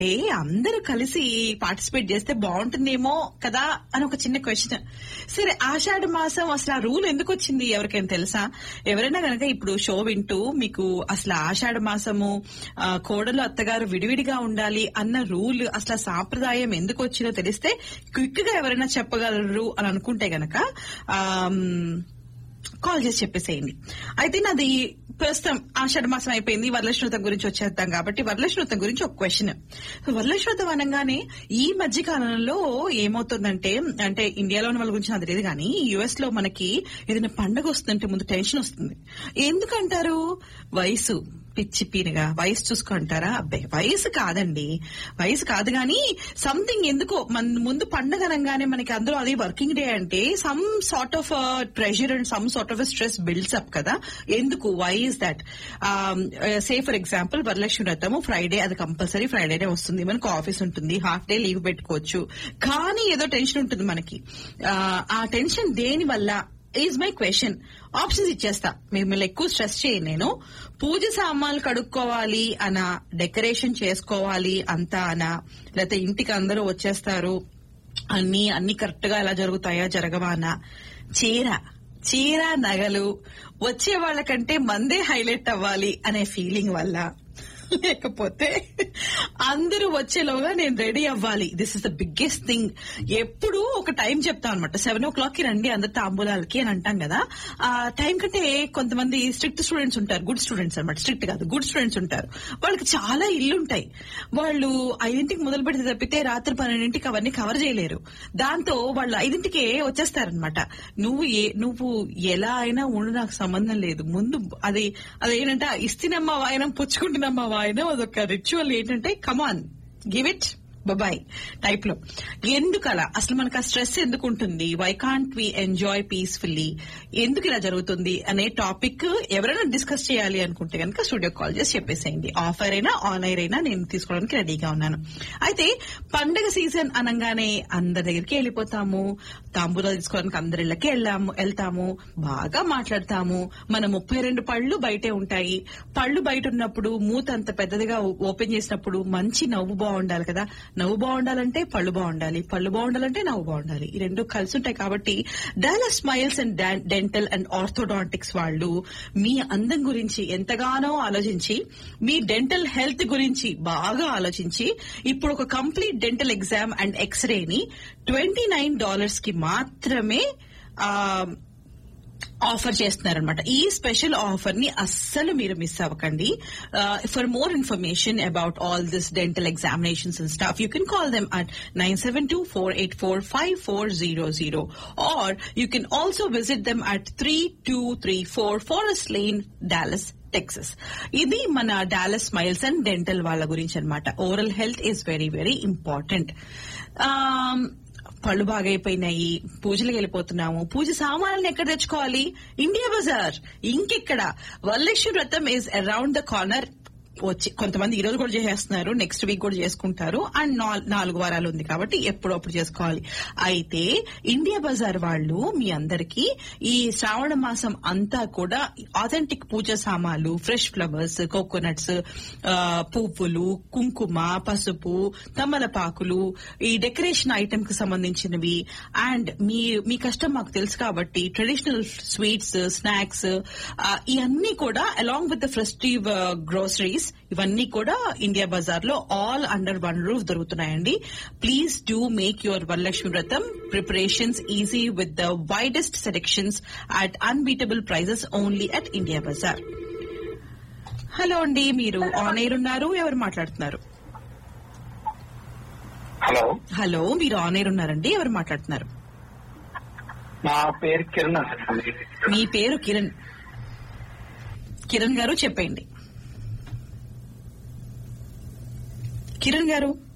ఏ అందరూ కలిసి పార్టిసిపేట్ చేస్తే బాగుంటుందేమో కదా అని ఒక చిన్న క్వశ్చన్ సరే ఆషాఢ మాసం అసలు ఆ రూల్ ఎందుకు వచ్చింది ఎవరికైనా తెలుసా ఎవరైనా కనుక ఇప్పుడు షో వింటూ మీకు అసలు ఆషాఢ మాసము ఆ, కోడలు అత్తగారు విడివిడిగా ఉండాలి అన్న రూల్ అసలు ఆ సాంప్రదాయం ఎందుకు వచ్చిందో తెలిస్తే క్విక్ గా ఎవరైనా చెప్పగలరు అని అనుకుంటే గనక ఆమ్, కాల్ చేసి చెప్పేసేయండి అయితే నాది ప్రస్తుతం ఆషాఢ మాసం అయిపోయింది వరలక్ష్మతం గురించి వచ్చేద్దాం కాబట్టి వరలక్ష్మతం గురించి ఒక క్వశ్చన్ వరలక్ష్మతం అనగానే ఈ మధ్య కాలంలో ఏమవుతుందంటే అంటే ఇండియాలో ఉన్న వాళ్ళ గురించి నాకు తెలియదు కానీ యుఎస్ లో మనకి ఏదైనా పండగ వస్తుందంటే ముందు టెన్షన్ వస్తుంది ఎందుకంటారు వయసు పిచ్చి పీనుగా వయసు చూసుకుంటారా అబ్బాయి వయసు కాదండి వయసు కాదు కానీ సంథింగ్ ఎందుకో మన ముందు పండగ అనగానే మనకి అందరూ అది వర్కింగ్ డే అంటే some sort of pressure and some sort of stress builds up కదా ఎందుకు why is that say for example Varalakshmi Vratham Friday అది కంపల్సరీ ఫ్రైడేనే వస్తుంది మనకు ఆఫీస్ ఉంటుంది హాఫ్ డే లీవ్ పెట్టుకోవచ్చు కానీ ఏదో టెన్షన్ ఉంటుంది మనకి ఆ, ఆ టెన్షన్ దేని వల్ల ఈజ్ మై క్వశ్చన్ ఆప్షన్స్ ఇచ్చేస్తా మిమ్మల్ని ఎక్కువ స్ట్రెస్ చేయను నేను పూజ సామాన్లు కడుక్కోవాలి అనా డెకరేషన్ చేసుకోవాలి అంతా అనా లేకపోతే ఇంటికి అందరూ వచ్చేస్తారు అన్ని అన్ని కరెక్ట్ గా ఎలా జరుగుతాయా జరగవా అనా చీర చీర నగలు వచ్చే వాళ్ళకంటే మందే హైలైట్ అవ్వాలి అనే ఫీలింగ్ వల్ల లేకపోతే అందరూ వచ్చేలోగా నేను రెడీ అవ్వాలి this is the biggest thing ఎప్పుడు ఒక టైం చెప్తాం అనమాట సెవెన్ ఓ క్లాక్ కి రండి అందరు తాంబూలాలకి అని అంటాం కదా ఆ టైం కంటే కొంతమంది స్ట్రిక్ట్ స్టూడెంట్స్ ఉంటారు గుడ్ స్టూడెంట్స్ అనమాట స్ట్రిక్ట్ కాదు గుడ్ స్టూడెంట్స్ ఉంటారు వాళ్ళకి చాలా ఇల్లు ఉంటాయి వాళ్ళు ఐదింటికి మొదలు పెడితే తప్పితే రాత్రి పన్నెండింటికి అవన్నీ కవర్ చేయలేరు దాంతో వాళ్ళు ఐదింటికే వచ్చేస్తారనమాట నువ్వు ఏ నువ్వు ఎలా అయినా ఉండు నాకు సంబంధం లేదు ముందు అది అదేంటంటే ఇస్తినమ్మ వాయనం పుచ్చుకుంటున్నమ్మ వాయనం అదొక రిచువల్ ఏంటంటే come on give it boy లో ఎందుకు అలా అసలు మనకు ఆ స్ట్రెస్ ఎందుకు ఉంటుంది why can't we enjoy peacefully ఎందుకు ఇలా జరుగుతుంది అనే టాపిక్ ఎవరైనా డిస్కస్ చేయాలి అనుకుంటే కనుక స్టూడియో కాల్ చేసి చెప్పేసేయండి ఆఫర్ అయినా ఆన్ ఎయిర్ అయినా నేను తీసుకోవడానికి రెడీగా ఉన్నాను అయితే పండగ సీజన్ అనగానే అందరి దగ్గరికి వెళ్ళిపోతాము తాంబూలాలు తీసుకోవడానికి అందరి ఇళ్ళకి వెళ్ళాము వెళ్తాము బాగా మాట్లాడతాము మన ముప్పై రెండు పళ్ళు బయటే ఉంటాయి పళ్ళు బయట ఉన్నప్పుడు మూత అంత పెద్దదిగా ఓపెన్ చేసినప్పుడు మంచి నవ్వు బాగుండాలి కదా నవ్వు బాగుండాలంటే పళ్ళు బాగుండాలి పళ్ళు బాగుండాలంటే నవ్వు బాగుండాలి ఈ రెండు కలిసి ఉంటాయి కాబట్టి Dallas Smiles and Dental and Orthodontics వాళ్ళు మీ అందం గురించి ఎంతగానో ఆలోచించి మీ డెంటల్ హెల్త్ గురించి బాగా ఆలోచించి ఇప్పుడు ఒక కంప్లీట్ డెంటల్ ఎగ్జామ్ అండ్ ఎక్స్రేని ట్వంటీ నైన్ డాలర్స్ కి మాత్రమే ఆ, ఆఫర్ చేస్తున్నారనమాట ఈ స్పెషల్ ఆఫర్ ని అస్సలు మీరు మిస్ అవ్వకండి for more information about all this dental examinations and staff you can call them at nine seven two four eight four five four zero zero or you can also visit them at three two three four Forest Lane Dallas Texas ఇది మన Dallas Smiles and Dental వాళ్ళ గురించి అనమాట oral health is very very important పళ్ళు బాగైపోయినాయి పూజలకు వెళ్ళిపోతున్నాము పూజ సామాన్లను ఎక్కడ తెచ్చుకోవాలి ఇండియా బజార్ ఇంకెక్కడ వరలక్ష్మి వ్రతం ఇస్ అరౌండ్ ద కార్నర్ వచ్చి కొంతమంది ఈ రోజు కూడా చేసేస్తున్నారు నెక్స్ట్ వీక్ కూడా చేసుకుంటారు అండ్ నాల్- నాలుగు వారాలు ఉంది కాబట్టి ఎప్పుడప్పుడు చేసుకోవాలి అయితే ఇండియా బజార్ వాళ్ళు మీ అందరికి ఈ శ్రావణ మాసం అంతా కూడా ఆథెంటిక్ పూజ సామాన్లు ఫ్రెష్ ఫ్లవర్స్ కోకోనట్స్ పువ్వులు కుంకుమ పసుపు తమలపాకులు ఈ డెకరేషన్ ఐటమ్ కి సంబంధించినవి అండ్ మీ మీ కష్టం మాకు తెలుసు కాబట్టి ట్రెడిషనల్ స్వీట్స్ స్నాక్స్ ఇవన్నీ కూడా along with the festive groceries ఇవన్నీ కూడా ఇండియా బజార్ లో ఆల్ అండర్ వన్ రూఫ్ దొరుకుతున్నాయండి please do make your Varalakshmi Vratam preparations easy with the widest selections at unbeatable prices only at India bazaar hello అండి మీరు on air ఉన్నారు ఎవరు మాట్లాడుతున్నారు hello hello మీరు ఆన్ ఎయిర్ ఉన్నారండి ఎవరు మాట్లాడుతున్నారు నా పేరు కిరణ్ అండి మీ పేరు కిరణ్ కిరణ్ గారు చెప్పండి కిరణ్ గారు